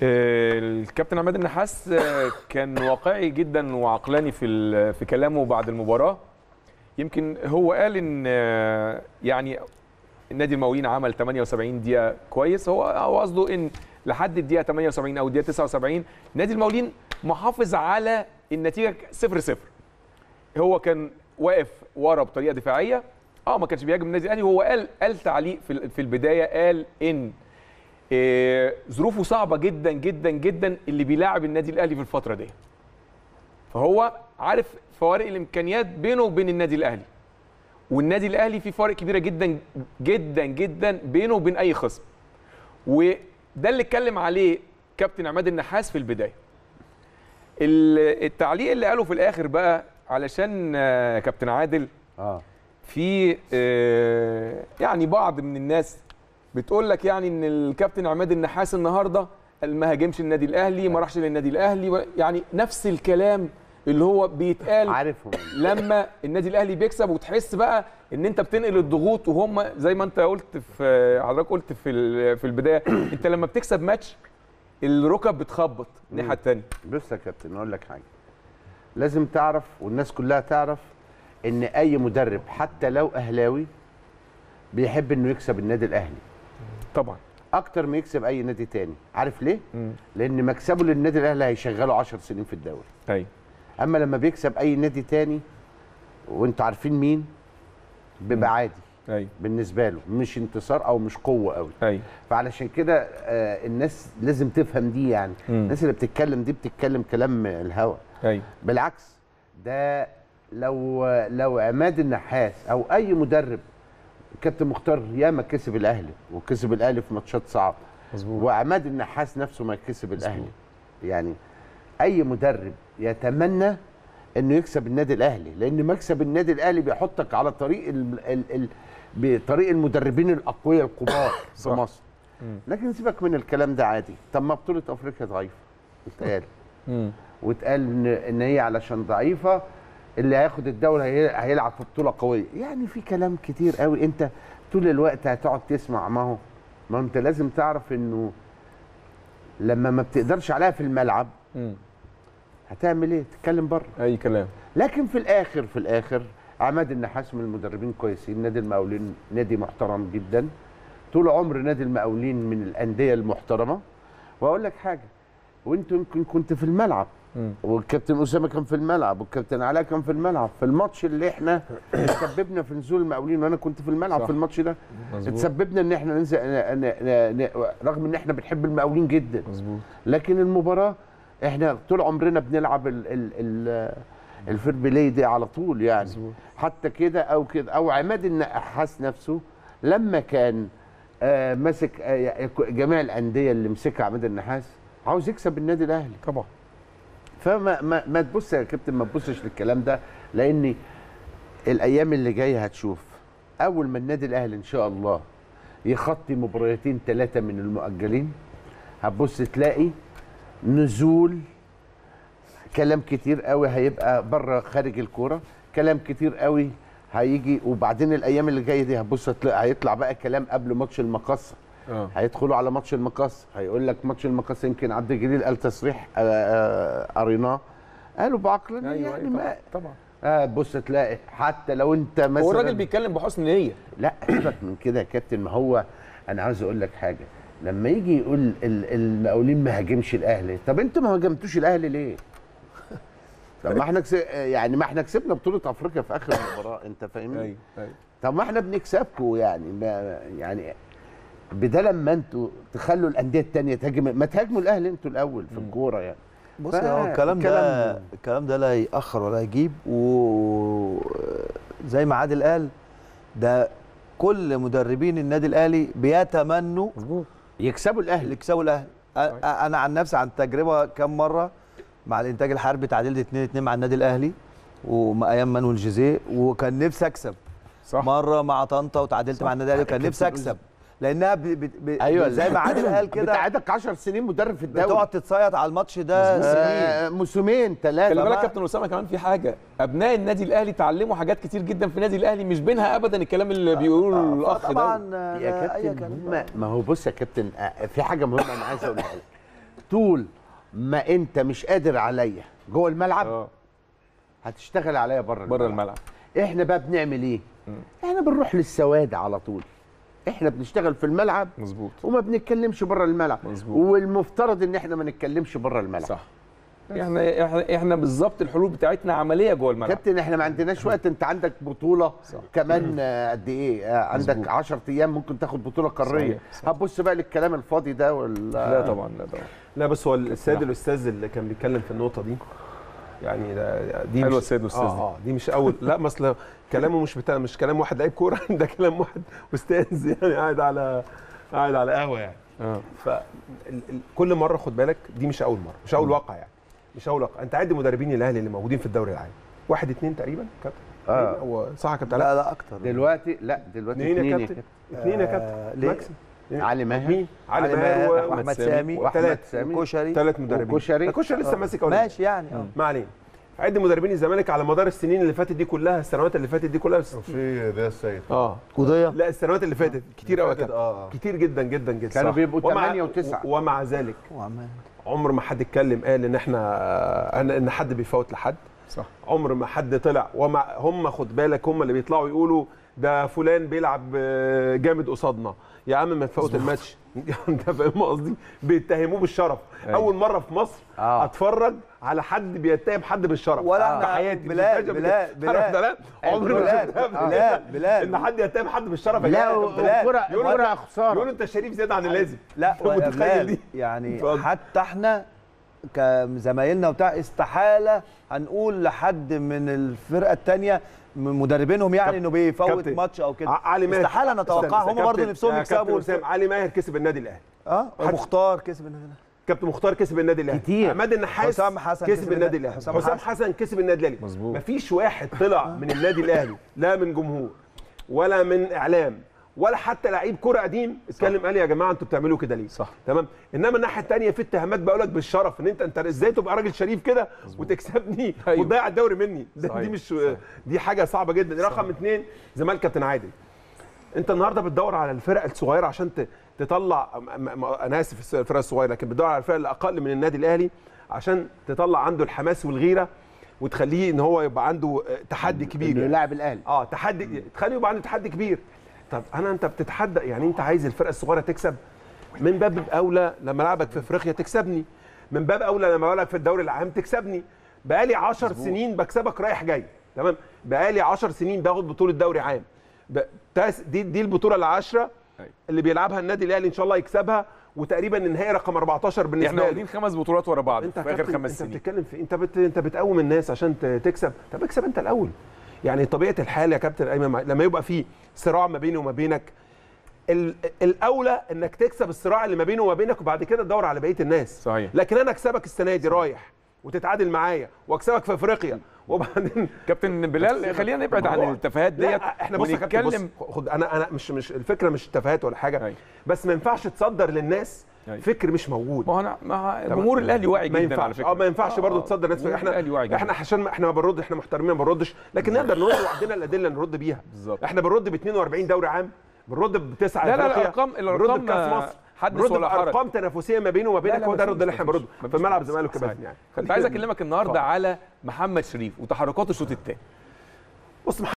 آه، الكابتن عماد النحاس آه، كان واقعي جدا وعقلاني في ال- في كلامه بعد المباراه يمكن هو قال ان آه، يعني النادي المقاولين عمل 78 دقيقه كويس هو هو قصده ان لحد الدقيقه 78 او الدقيقه 79 نادي المقاولين محافظ على النتيجه 0 0 هو كان واقف ورا بطريقه دفاعيه اه ما كانش بيهاجم النادي الاهلي وهو قال قال تعليق في ال- في البدايه قال ان آه، ظروفه صعبه جدا جدا جدا اللي بيلاعب النادي الاهلي في الفتره دي فهو عارف فوارق الامكانيات بينه وبين النادي الاهلي والنادي الاهلي في فوارق كبيره جدا جدا جدا بينه وبين اي خصم وده اللي اتكلم عليه كابتن عماد النحاس في البدايه ال- التعليق اللي قاله في الاخر بقى علشان آه، كابتن عادل اه في آه، يعني بعض من الناس بتقول لك يعني ان الكابتن عماد النحاس النهارده قال ما هاجمش النادي الاهلي ما راحش للنادي الاهلي و- يعني نفس الكلام اللي هو بيتقال عارفهم لما النادي الاهلي بيكسب وتحس بقى ان انت بتنقل الضغوط وهم زي ما انت قلت في حضرتك قلت في ال- في البدايه انت لما بتكسب ماتش الركب بتخبط الناحيه الثانيه بص يا كابتن اقول لك حاجه لازم تعرف والناس كلها تعرف ان اي مدرب حتى لو اهلاوي بيحب انه يكسب النادي الاهلي طبعا اكتر ما يكسب اي نادي تاني عارف ليه مم. لان مكسبه للنادي الاهلي هيشغله 10 سنين في الدوري ايوه اما لما بيكسب اي نادي تاني وانتوا عارفين مين بيبقى عادي ايوه بالنسبه له مش انتصار او مش قوه قوي ايوه فعلشان كده آه، الناس لازم تفهم دي يعني مم. الناس اللي بتتكلم دي بتتكلم كلام الهوا ايوه بالعكس ده لو لو عماد النحاس او اي مدرب كابتن مختار ياما كسب الاهلي وكسب الاهلي في ماتشات صعبه مظبوط وعماد النحاس نفسه ما كسب الاهلي يعني اي مدرب يتمنى انه يكسب النادي الاهلي لان مكسب النادي الاهلي بيحطك على طريق ال ال ال بطريق المدربين الاقوياء الكبار في صح. مصر مم. لكن سيبك من الكلام ده عادي طب ما بطوله افريقيا ضعيفه اتقال مم. واتقال ان ان هي علشان ضعيفه اللي هياخد الدوري هي- هيلعب في بطوله قويه يعني في كلام كتير قوي انت طول الوقت هتقعد تسمع ما هو ما انت لازم تعرف انه لما ما بتقدرش عليها في الملعب مم. هتعمل ايه تتكلم بره اي كلام لكن في الاخر في الاخر عماد النحاس من المدربين كويسين نادي المقاولين نادي محترم جدا طول عمر نادي المقاولين من الانديه المحترمه واقول لك حاجه وانتوا يمكن كنت في الملعب مم. والكابتن اسامه كان في الملعب والكابتن علاء كان في الملعب في الماتش اللي احنا تسببنا في نزول المقاولين وانا كنت في الملعب صح. في الماتش ده مظبوط تسببنا ان احنا ننزل ن- ن- ن- رغم ان احنا بنحب المقاولين جدا مظبوط لكن المباراه احنا طول عمرنا بنلعب ال ال ال الفير بلاي دي على طول يعني مظبوط حتى كده او كده او عماد النحاس نفسه لما كان آه ماسك آه جميع الانديه اللي مسكها عماد النحاس عاوز يكسب النادي الاهلي طبعا فما ما, ما تبص يا كابتن ما تبصش للكلام ده لان الايام اللي جايه هتشوف اول ما النادي الاهلي ان شاء الله يخطي مباريتين ثلاثه من المؤجلين هتبص تلاقي نزول كلام كتير قوي هيبقى بره خارج الكوره كلام كتير قوي هيجي وبعدين الايام اللي جايه دي هتبص تلاقي هيطلع بقى كلام قبل ماتش المقصه اه هيدخلوا على ماتش المقص هيقول لك ماتش المقص يمكن عبد الجليل قال تصريح آه، آه، قريناه قالوا بعقلانيه ايوه يعني أيوة ما طبعا طبعا آه بص تلاقي حتى لو انت مثلا هو الراجل بيتكلم بحسن نيه لا سيبك من كده يا كابتن ما هو انا عاوز اقول لك حاجه لما يجي يقول ال- المقاولين ما هاجمش الاهلي طب انتوا ما هاجمتوش الاهلي ليه؟ طب ما احنا كس... يعني ما احنا كسبنا بطوله افريقيا في اخر المباراه انت فاهمني؟ ايوه ايوه طب ما احنا بنكسبكم يعني ما يعني بدل ما انتوا تخلوا الانديه الثانيه تهاجم ما تهاجموا الاهلي انتوا الاول في الكوره يعني بص فا هو الكلام ده الكلام- الكلام ده لا يأخر ولا يجيب وزي ما عادل قال ده كل مدربين النادي الاهلي بيتمنوا مظبوط يكسبوا اللي الاهلي يكسبوا الاهلي أ- أ- انا عن نفسي عن تجربه كام مره مع الانتاج الحربي تعادلت 2 2 مع النادي الاهلي وايام مانويل جوزيه وكان نفسي اكسب صح مره مع طنطا وتعادلت مع النادي الاهلي وكان نفسي اكسب لانها ب... ب... ب... ايوه زي ما عادل قال كده بتاعتك 10 سنين مدرب في الدوري بتقعد تتصيط على الماتش ده سنين آه موسمين ثلاثه خلي بالك فما- كابتن اسامه كمان في حاجه ابناء النادي الاهلي اتعلموا حاجات كتير جدا في النادي الاهلي مش بينها ابدا الكلام اللي بيقوله الاخ ده طبعا يا كابتن هم ما هو بص يا كابتن آه، في حاجه مهمه انا عايز اقولها لك طول ما انت مش قادر عليا جوه الملعب اه هتشتغل عليا بره بره الملعب احنا بقى بنعمل ايه احنا بنروح للسواد على طول احنا بنشتغل في الملعب مظبوط وما بنتكلمش بره الملعب مظبوط. والمفترض ان احنا ما نتكلمش بره الملعب صح احنا احنا احنا بالظبط الحلول بتاعتنا عمليه جوه الملعب كابتن احنا ما عندناش وقت انت عندك بطوله صح. كمان آه، قد ايه آه، عندك مظبوط. 10 ايام ممكن تاخد بطوله قاريه صحيح، صح. هتبص بقى للكلام الفاضي ده وال لا طبعا لا طبعا لا بس هو السيد أحمد. الاستاذ اللي كان بيتكلم في النقطه دي يعني ده دي حلوة مش السيد الأستاذ اه, دي. آه دي مش اول لا ما اصل كلامه مش بتاع مش كلام واحد لعيب كوره ده كلام واحد استاذ يعني قاعد على قاعد على قهوه يعني اه ف ال- ال- كل مره خد بالك دي مش اول مره مش اول واقع يعني مش اول واقع انت عد مدربين الاهلي اللي موجودين في الدوري العام واحد اتنين تقريبا كابتن آه. هو صح يا كابتن لا علاء؟ لا اكتر دلوقتي لا دلوقتي اتنين يا اتنين كابتن اتنين يا آه، كابتن ليه؟ ماكسيم علي ماهر مين علي علي ماهر ماهر و- واحمد سامي. سامي واحمد تلات. سامي وكشري ثلاث مدربين وكشري. لا، كشري لسه ماسك أول ماشي يعني اه ما علينا عد مدربين الزمالك على مدار السنين اللي فاتت دي كلها السنوات اللي فاتت دي كلها بس في ده السيد اه قضيه لا السنوات اللي فاتت كتير قوي فاتت، آه، آه. كتير جدا جدا جدا كانوا صح. بيبقوا ومع- تمانية وتسعة. و- ومع ذلك وعمال. عمر ما حد اتكلم قال ان احنا ان ان حد بيفوت لحد صح عمر ما حد طلع ومع هم خد بالك هم اللي بيطلعوا يقولوا ده فلان بيلعب آه، جامد قصادنا يا عم ما تفوت الماتش انت فاهم قصدي بيتهموه بالشرف أيوة. اول مره في مصر آه. اتفرج على حد بيتهم حد بالشرف ولا في احنا- حياتي بلال- مش بلال- عارف بلال. بلال عمري ما بلال- شفتها قبل بلال- كده. بلال. ان حد يتهم حد بالشرف يا لا جدع. بلال. والكرة يقولوا الكرة يقولوا خساره انت شريف زياده عن اللازم لا أنت متخيل بلال، دي؟ يعني اتفضل. حتى احنا كزمايلنا وبتاع استحاله هنقول لحد من الفرقه الثانيه مدربينهم يعني انه بيفوت كابتن، ماتش او كده ع- علي ماهر استحاله نتوقع استنى، هم برضه كابتن- نفسهم يا كابتن يكسبوا وسام علي ماهر كسب النادي الاهلي اه حد- مختار كسب النادي الأهلي. كابتن مختار كسب النادي الاهلي كتير. عماد النحاس حسام حسن كسب, كسب النادي النادي- الاهلي حسام حسام حسن. حسن كسب النادي الاهلي مظبوط. مفيش واحد طلع من النادي الاهلي لا من جمهور ولا من اعلام ولا حتى لعيب كرة قديم اتكلم قال يا جماعه انتوا بتعملوا كده ليه صح. تمام انما الناحيه الثانيه في اتهامات بقول لك بالشرف ان انت انت ازاي تبقى راجل شريف كده وتكسبني أيوة. وتضيع الدوري مني ده صحيح. دي مش صحيح. دي حاجه صعبه جدا رقم اثنين زمال كابتن عادل انت النهارده بتدور على الفرق الصغيره عشان ت- تطلع م- م- انا اسف الفرق الصغيره لكن بتدور على الفرق الاقل من النادي الاهلي عشان تطلع عنده الحماس والغيره وتخليه ان هو يبقى عنده آه، تحدي كبير انه يعني. يلاعب الاهلي اه تحدي تخليه يبقى عنده تحدي كبير طب انا انت بتتحدى يعني انت عايز الفرقه الصغيره تكسب من باب اولى لما العبك في افريقيا تكسبني من باب اولى لما العبك في الدوري العام تكسبني بقالي 10 سنين بكسبك رايح جاي تمام بقالي 10 سنين باخد بطوله دوري عام ب... تاس- دي دي البطوله العاشره أيوة. اللي بيلعبها النادي الاهلي ان شاء الله يكسبها وتقريبا النهائي رقم 14 بالنسبه احنا لي واخدين خمس بطولات ورا بعض انت في اخر كابتن، خمس انت سنين بتتكلم في انت بت... انت بتقوم الناس عشان ت- تكسب طب اكسب انت الاول يعني طبيعه الحال يا كابتن ايمن مع- لما يبقى في صراع ما بيني وما بينك ال... الاولى انك تكسب الصراع اللي ما بينه وما بينك وبعد كده تدور على بقيه الناس صحيح. لكن انا اكسبك السنه دي رايح وتتعادل معايا واكسبك في افريقيا وبعدين كابتن بلال خلينا نبعد عن هو- التفاهات لا ديت احنا بص يا كابتن بص ونتكلم خد انا انا مش مش الفكره مش تفاهات ولا حاجه أيوة. بس ما ينفعش تصدر للناس أيوة. فكر مش موجود ما هو انا ما جمهور الاهلي واعي ما جدا على ينفعش فكره اه ما ينفعش برضه آه، تصدر ناس جمهور احنا الاهلي واعي جدا احنا عشان ما احنا ما بنرد احنا محترمين ما بنردش لكن نقدر نرد وعندنا الادله نرد بيها بالظبط. احنا بنرد ب 42 دوري عام بنرد بتسعه لا لا لا أفريقيا، الارقام بنرد الارقام بكاس مصر حدث بنرد ولا حرج بارقام تنافسيه ما بينه وما لا، بينك لا، هو ده مفيش- الرد اللي احنا مفيش- بنرده مفيش في الملعب خالص. الزمالك صحيح. كمان يعني كنت عايز اكلمك النهارده على محمد شريف وتحركات الشوط الثاني بص